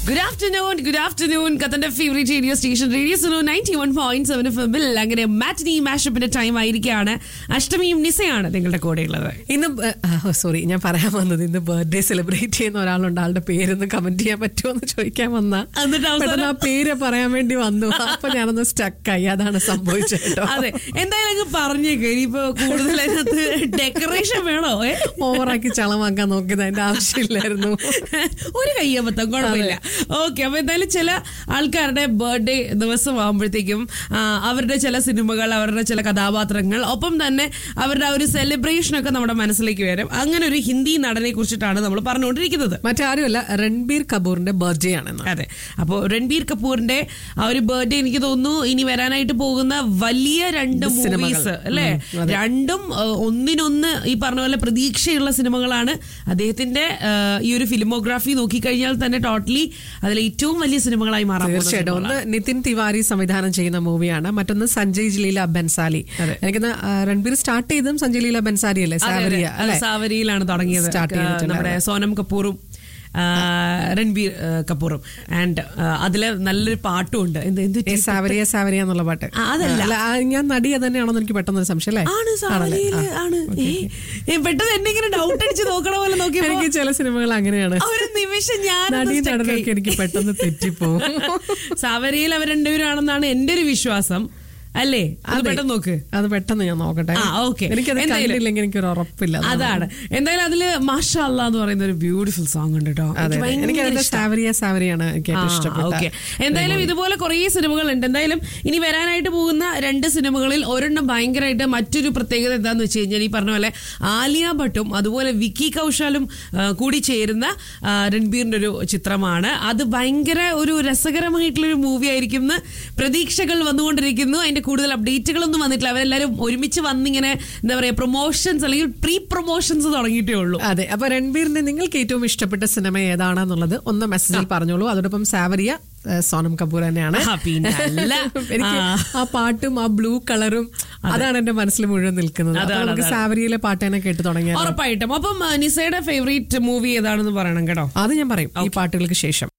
Good afternoon good afternoon കത്തന്റെ favourite radio station radio Suno ninety one point seven ഫിബിൽ അങ്ങനെ matinee മാഷപ്പിന്റെ time ആയിരിക്കുകയാണ് അഷ്ടമിയും നിസയാണ് നിങ്ങളുടെ കൂടെയുള്ളത് ഇന്ന് സോറി ഞാൻ പറയാൻ വന്നത് ഇന്ന് ബർത്ത്ഡേ സെലിബ്രേറ്റ് ചെയ്യുന്ന ഒരാളുണ്ട് ആളുടെ പേരൊന്ന് കമന്റ് ചെയ്യാൻ പറ്റുമോ എന്ന് ചോദിക്കാൻ വന്ന എന്നിട്ട് അവസാനം- പെട്ടെന്ന് ആ പേര് പറയാൻ വേണ്ടി വന്നു അപ്പൊ ഞാനൊന്ന് സ്റ്റക്കായി അതാണ് സംഭവിച്ചത് കേട്ടോ അതെ എന്തായാലും അങ്ങ് പറഞ്ഞേക്ക് ഇനിയിപ്പോ കൂടുതൽ അതിനകത്ത് ഡെക്കറേഷൻ വേണോ ഏ? ഓവറാക്കി ചളമാക്കാൻ നോക്കിയത് അതിന്റെ ആവശ്യമില്ലായിരുന്നു ഒരു കയ്യബദ്ധം കുഴപ്പമില്ല ഓക്കെ അപ്പൊ എന്തായാലും ചില ആൾക്കാരുടെ ബർത്ത്ഡേ ദിവസം ആകുമ്പോഴത്തേക്കും ആ, അവരുടെ ചില സിനിമകൾ അവരുടെ ചില കഥാപാത്രങ്ങൾ ഒപ്പം തന്നെ അവരുടെ ആ ഒരു സെലിബ്രേഷൻ ഒക്കെ നമ്മുടെ മനസ്സിലേക്ക് വരും അങ്ങനെ ഒരു ഹിന്ദി നടനെ കുറിച്ചിട്ടാണ് നമ്മൾ പറഞ്ഞുകൊണ്ടിരിക്കുന്നത് മറ്റാരുമല്ല രൺബീർ കപൂറിന്റെ ബർത്ത്ഡേ ആണെന്ന് അതെ അപ്പോൾ രൺബീർ കപൂറിന്റെ ആ ഒരു ബർത്ത്ഡേ എനിക്ക് തോന്നുന്നു ഇനി വരാനായിട്ട് പോകുന്ന വലിയ രണ്ട് സിനിമകൾ. മൂവീസ് അല്ലേ രണ്ടും ആ, ഒന്നിനൊന്ന് ഈ പറഞ്ഞ പോലെ പ്രതീക്ഷയുള്ള സിനിമകളാണ് അദ്ദേഹത്തിന്റെ ആ, ഈ ഒരു ഫിലിമോഗ്രാഫി നോക്കിക്കഴിഞ്ഞാൽ തന്നെ ടോട്ടലി അതിൽ ഏറ്റവും വലിയ സിനിമകളായി മാറാൻ പോകുന്ന തീർച്ചയായിട്ടും ഒന്ന് സിനിമകളാണ്. നിതിൻ തിവാരി സംവിധാനം ചെയ്യുന്ന മൂവിയാണ് മറ്റൊന്ന് സഞ്ജയ് ലീല ബൻസാലി അതെ. എനിക്കൊന്ന് രൺബീർ സ്റ്റാർട്ട് ചെയ്തും സഞ്ജയ് ലീല ബൻസാരി അല്ലേ അതെ, അതെ. സാവരിയ അത് അല്ലേ സാവരിയിലാണ് തുടങ്ങിയത് Start ചെയ്തിട്ടുള്ളത്. നമ്മുടെ സോനം കപൂറും ആ, രൺബീർ ആ, കപൂറും ആൻഡ് അതില് നല്ലൊരു പാട്ടും ഉണ്ട് എന്ത് എന്ത് ഏ, സാവരിയ സാവരിയ എന്നുള്ള പാട്ട് ആ, അതല്ല. അല്ല, ആ, ഞാൻ നടി അത് തന്നെയാണെന്ന് എനിക്ക് പെട്ടെന്ന് ഒരു സംശയം അല്ലേ ആണ് സാവരിയില് ആണ് ഏ, ഏ, പെട്ടെന്ന് എന്നെ ഇങ്ങനെ ഡൗട്ട് അടിച്ച് നോക്കണ പോലെ നോക്കിയപ്പോ എനിക്ക് ചില സിനിമകൾ അങ്ങനെയാണ് ഒരു നിമിഷം ഞാൻ നടി നടനൊക്കെ എനിക്ക് പെട്ടെന്ന് തെറ്റിപ്പോവും സാവരിയിൽ അവർ രണ്ടുപേരാണെന്നാണ് എന്റെ ഒരു വിശ്വാസം അല്ലേ അത് അതെ. പെട്ടെന്ന് നോക്ക് അത് പെട്ടെന്ന് ഞാൻ നോക്കട്ടെ ആ, okay. എനിക്കത് എന്തായാലും. കണ്ടില്ലെങ്കിൽ എനിക്കൊരു ഉറപ്പില്ല അതാണ് എന്തായാലും അതില് മാഷാ അല്ലാ എന്ന് പറയുന്ന ഒരു ബ്യൂട്ടിഫുൾ സോങ് ഉണ്ട് കേട്ടോ അതെ എനിക്ക് ഭയങ്കര എനിക്ക് അതിന്റെ ഇഷ്ടാ. സാവരിയ സാവരിയാണ് എനിക്ക് ഏറ്റവും ആ, ഇഷ്ടപ്പെട്ട okay. എന്തായാലും ഇതുപോലെ കുറേ സിനിമകളുണ്ട് എന്തായാലും ഇനി വരാനായിട്ട് പോകുന്ന രണ്ട് സിനിമകളിൽ ഒരെണ്ണം ഭയങ്കരമായിട്ട് മറ്റൊരു പ്രത്യേകത എന്താന്ന് വെച്ച് കഴിഞ്ഞാൽ ഈ പറഞ്ഞ പോലെ ആലിയ ഭട്ടും അതുപോലെ വിക്കി കൗശാലും ആ, കൂടി ചേരുന്ന ആ, രൺബീറിന്റെ ഒരു ചിത്രമാണ് അത് ഭയങ്കര ഒരു രസകരമായിട്ടുള്ള ഒരു മൂവി ആയിരിക്കും എന്ന് പ്രതീക്ഷകൾ വന്നുകൊണ്ടിരിക്കുന്നു അതിന്റെ കൂടുതൽ അപ്ഡേറ്റുകളൊന്നും വന്നിട്ടില്ല അവരെല്ലാവരും ഒരുമിച്ച് വന്നിങ്ങനെ എന്താ പറയാ പ്രൊമോഷൻസ് അല്ലെങ്കിൽ പ്രീ പ്രൊമോഷൻസ് തുടങ്ങിയിട്ടേ ഉള്ളൂ അതെ അപ്പൊ രൺബീറിന്റെ നിങ്ങൾക്ക് ഏറ്റവും ഇഷ്ടപ്പെട്ട സിനിമ ഏതാണെന്നുള്ളത് ഒന്ന് മെസ്സേജിൽ പറഞ്ഞോളൂ അതോടൊപ്പം സാവരിയ ഏ, സോനം കപൂർ തന്നെയാണ് ആ, പിന്നെ അല്ല. എനിക്ക് ആ. ആ പാട്ടും ആ ബ്ലൂ കളറും അതാണ് എന്റെ മനസ്സിൽ മുഴുവൻ നിൽക്കുന്നത് അപ്പൊ അതാണ്, നമുക്ക് അതാണ്. സാവരിയിലെ പാട്ട് തന്നെ കേട്ട് തുടങ്ങിയാൽ ഉറപ്പായിട്ടും അപ്പം ആ, നിസയുടെ ഫേവറേറ്റ് മൂവി ഏതാണെന്ന് പറയണം കേട്ടോ അത് ഞാൻ പറയും ഈ പാട്ടുകൾക്ക് ശേഷം